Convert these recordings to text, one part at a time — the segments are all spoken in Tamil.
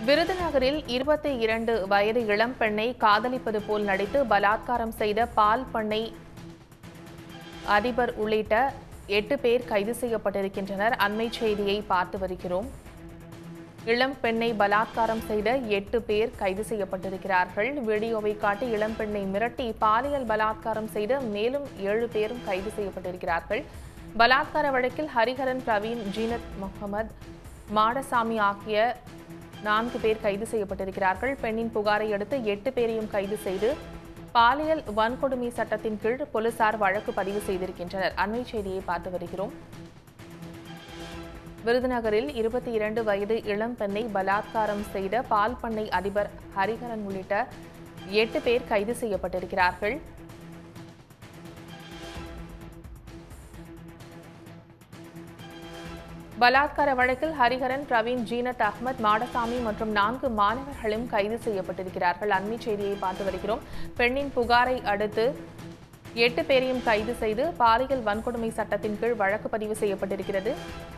விருதுநகரில் இருபத்தி இரண்டு வயது இளம் பெண்ணை காதலிப்பது போல் நடித்து பலாத்காரம் செய்த பால் பண்ணை அதிபர் உள்ளிட்ட எட்டு பேர் கைது செய்யப்பட்டிருக்கின்றனர் அண்மை செய்தியை பார்த்து வருகிறோம் இளம் பெண்ணை பலாத்காரம் செய்த எட்டு பேர் கைது செய்யப்பட்டிருக்கிறார்கள் வீடியோவை காட்டி இளம் பெண்ணை மிரட்டி பாலியல் பலாத்காரம் செய்த மேலும் ஏழு பேரும் கைது செய்யப்பட்டிருக்கிறார்கள் பலாத்கார வழக்கில் ஹரிஹரன் பிரவீன் ஜீனத் முகமது மாடசாமி ஆகிய நான்கு பேர் கைது செய்யப்பட்டிருக்கிறார்கள் பெண்ணின் புகாரை அடுத்து எட்டு பேரையும் கைது செய்து பாலியல் வன்கொடுமை சட்டத்தின் கீழ் போலீசார் வழக்கு பதிவு செய்திருக்கின்றனர் அண்மை செய்தியை பார்த்து வருகிறோம் விருதுநகரில் இருபத்தி இரண்டு வயது இளம் பெண்ணை பலாத்காரம் செய்த பால் பண்ணை அதிபர் ஹரிஹரன் உள்ளிட்ட எட்டு பேர் கைது செய்யப்பட்டிருக்கிறார்கள் பலாத்கார வழக்கில் ஹரிஹரன் பிரவீன் ஜீனத் அகமது மாடசாமி மற்றும் நான்கு மாணவர்களும் கைது செய்யப்பட்டிருக்கிறார்கள் அண்மை செய்தியை பார்த்து வருகிறோம் பெண்ணின் புகாரை அடுத்து எட்டு பேரையும் கைது செய்து பாலியல் வன்கொடுமை சட்டத்தின் கீழ் வழக்கு பதிவு செய்யப்பட்டிருக்கிறது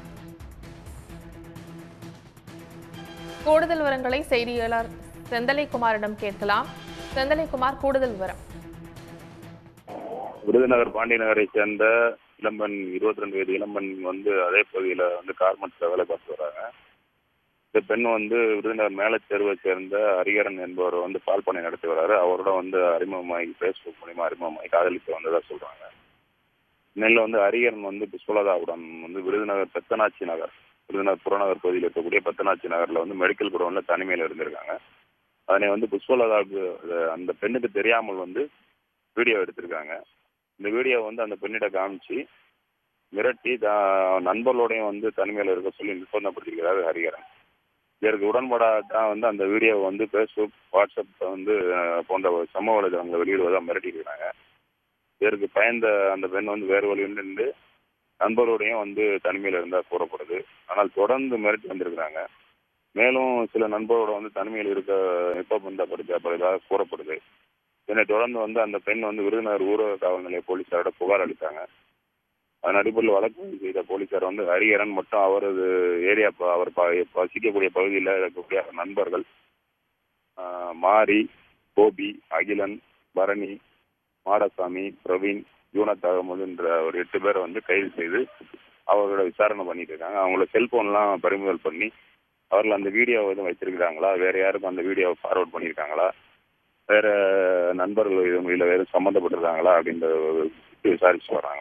கூடுதல் விவரங்களை செய்தியாளர் செந்தலைக்குமாரிடம் கேட்கலாம் செந்தலைக்குமார் கூடுதல் விவரம் விருதுநகர் பாண்டி நகரை சேர்ந்த இளம்பெண் இருபத்தி ரெண்டு வயது இளம்பெண் வந்து அதே பகுதியில் வந்து கார்மெண்ட்ஸில் வேலை பார்த்து வராங்க இந்த பெண் வந்து விருதுநகர் மேலத்தெருவை சேர்ந்த ஹரிகரன் என்பவர் வந்து பால் பண்ணை நடத்தி வராரு அவரோட வந்து அறிமுகமாகி ஃபேஸ்புக் மூலியமா அறிமுகமாகி காதலித்து வந்ததா சொல்றாங்க நெல்ல வந்து ஹரிகரன் வந்து புஷ்பலதாவுடன் வந்து விருதுநகர் பெத்தனாட்சி நகர் விருதுநகர் புறநகர் பகுதியில் இருக்கக்கூடிய பெத்தனாட்சி நகர்ல வந்து மெடிக்கல் குடோன்ல தனிமையில் இருந்திருக்காங்க அதனை வந்து புஷ்பலதாவுக்கு அஹ், அந்த பெண்ணுக்கு தெரியாமல் வந்து வீடியோ எடுத்திருக்காங்க இந்த வீடியோ வந்து அந்த பெண்ணிட காமிச்சு மிரட்டி தா- நண்பர்களோடையும் வந்து தனிமையில் இருக்க சொல்லி நிர்பந்தப்படுத்திருக்கிறாரு ஹரிகரன் இதற்கு உடன்படாத தான் வந்து அந்த வீடியோ வந்து ஃபேஸ்புக் வாட்ஸ்அப் வந்து அஹ், போன்ற சமூக வலைதளங்களை வெளியிடுவதாக மிரட்டியிருக்கிறாங்க இதற்கு பயந்த அந்த பெண் வந்து வேறு வழி நின்று நண்பரோடையும் வந்து தனிமையில் இருந்தா கூறப்படுது ஆனால் தொடர்ந்து மிரட்டி வந்திருக்கிறாங்க மேலும் சில நண்பரோட வந்து தனிமையில் இருக்க நிர்பந்தப்படுத்தப்படுவதாக கூறப்படுது இதனை தொடர்ந்து வந்து அந்த பெண் வந்து விருதுநகர் ஊரக காவல் நிலைய போலீசாரோட புகார் அளித்தாங்க அதன் அடிப்படையில் வழக்கு பதிவு செய்த போலீசார் வந்து ஹரிஹரன் மற்றும் அவரது ஏரியா ப- அவர் ப- வசிக்கக்கூடிய பகுதியில் இருக்கக்கூடிய நண்பர்கள் ஆஹ், மாரி கோபி அகிலன் பரணி மாடசாமி பிரவீன் யூனத் அகமது என்ற ஒரு எட்டு பேரை வந்து கைது செய்து அவர்களோட விசாரணை பண்ணிட்டு இருக்காங்க அவங்களோட செல்போன்லாம் பறிமுதல் பண்ணி அவர்கள் அந்த வீடியோ எதுவும் வச்சிருக்கிறாங்களா வேற யாருக்கும் அந்த வீடியோவை ஃபார்வர்ட் பண்ணியிருக்காங்களா வேற நண்பர்கள் எதுவும் இல்லை வேறு சம்மந்தப்பட்டிருக்காங்களா அப்படின்ற ஒரு இது விசாரிச்சு வர்றாங்க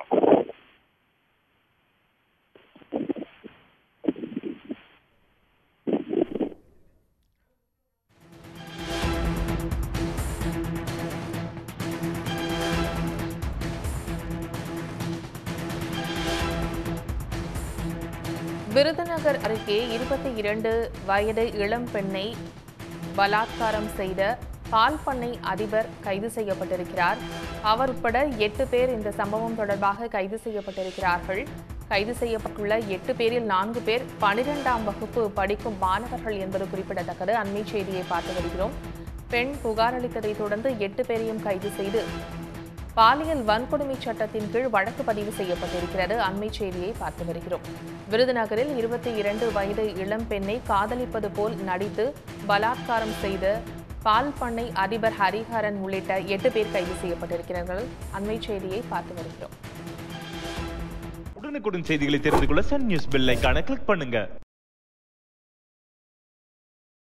விருதுநகர் அருகே இருபத்தி இரண்டு வயது இளம் பெண்ணை பலாத்காரம் செய்த பால் பண்ணை அதிபர் கைது செய்யப்பட்டிருக்கிறார் அவர் உட்பட எட்டு பேர் இந்த சம்பவம் தொடர்பாக கைது செய்யப்பட்டிருக்கிறார்கள் கைது செய்யப்பட்டுள்ள எட்டு பேரில் நான்கு பேர் பனிரெண்டாம் வகுப்பு படிக்கும் மாணவர்கள் என்பது குறிப்பிடத்தக்கது அண்மை செய்தியை பார்த்து வருகிறோம் பெண் புகார் அளித்ததை தொடர்ந்து எட்டு பேரையும் கைது செய்து பாலியல் வன்கொடுமை சட்டத்தின் கீழ் வழக்கு பதிவு செய்யப்பட்டிருக்கிறது அண்மை செய்தியை பார்த்து வருகிறோம் விருதுநகரில் இருபத்தி இரண்டு வயது இளம் பெண்ணை காதலிப்பது போல் நடித்து பலாத்காரம் செய்த பால் பண்ணை அதிபர் ஹரிஹரன் உள்ளிட்ட எட்டு பேர் கைது செய்யப்பட்டிருக்கிறார்கள் அண்மை செய்தியை பார்த்து வருகிறோம் உடனுக்குடன் செய்திகளை தெரிந்து கொள்ள சன் நியூஸ் பெல் ஐகானை கிளிக் பண்ணுங்க